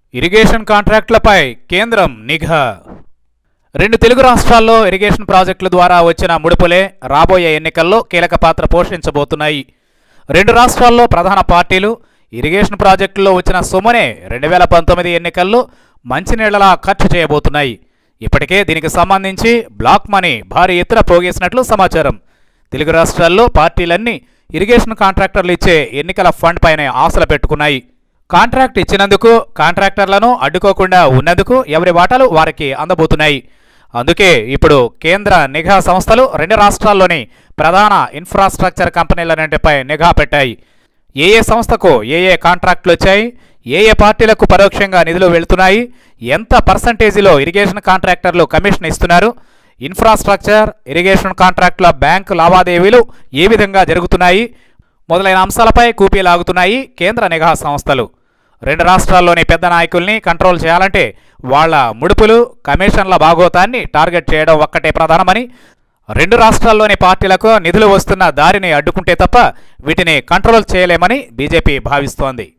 irrigation కాంట్రాక్టులపై కేంద్రం నిఘా రెండు తెలుగు రాష్ట్రాల్లో ఇరిగేషన్ ప్రాజెక్టుల ద్వారా వచ్చిన ముడుపులే రాబోయే ఎన్నికల్లో కీలక పాత్ర పోషించబోతున్నాయి రెండు రాష్ట్రాల్లో ప్రధాన పార్టీలు ఇరిగేషన్ ప్రాజెక్టుల్లో వచ్చిన సొమ్మునే రెండు వేల పంతొమ్మిది ఎన్నికల్లో మంచినీళ్లలా ఖర్చు చేయబోతున్నాయి ఇప్పటికే దీనికి సంబంధించి బ్లాక్ మనీ భారీ ఎత్తున పోగేసినట్లు సమాచారం తెలుగు రాష్ట్రాల్లో పార్టీలన్నీ ఇరిగేషన్ కాంట్రాక్టర్లు ఇచ్చే ఎన్నికల ఫండ్ పైనే ఆశలు పెట్టుకున్నాయి కాంట్రాక్ట్ ఇచ్చినందుకు కాంట్రాక్టర్లను అడ్డుకోకుండా ఉన్నందుకు ఎవరి వాటాలు వారికి అందబోతున్నాయి అందుకే ఇప్పుడు కేంద్ర నిఘా సంస్థలు రెండు రాష్ట్రాల్లోని ప్రధాన ఇన్ఫ్రాస్ట్రక్చర్ కంపెనీలన్నింటిపై నిఘా పెట్టాయి ఏ ఏ సంస్థకు ఏ ఏ కాంట్రాక్టులు వచ్చాయి ఏ ఏ పార్టీలకు పరోక్షంగా నిధులు వెళ్తున్నాయి ఎంత పర్సంటేజీలో ఇరిగేషన్ కాంట్రాక్టర్లు కమిషన్ ఇస్తున్నారు ఇన్ఫ్రాస్ట్రక్చర్ ఇరిగేషన్ కాంట్రాక్టుల బ్యాంకు లావాదేవీలు ఏ విధంగా జరుగుతున్నాయి మొదలైన అంశాలపై కూపీ లాగుతున్నాయి కేంద్ర నిఘా సంస్థలు రెండు రాష్ట్రాల్లోని పెద్ద నాయకుల్ని కంట్రోల్ చేయాలంటే వాళ్ళ ముడుపులు కమిషన్ల భాగోతాన్ని టార్గెట్ చేయడం ఒక్కటే ప్రధానమని రెండు రాష్ట్రాల్లోని పార్టీలకు నిధులు వస్తున్న దారిని అడ్డుకుంటే తప్ప వీటిని కంట్రోల్ చేయలేమని బీజేపీ భావిస్తోంది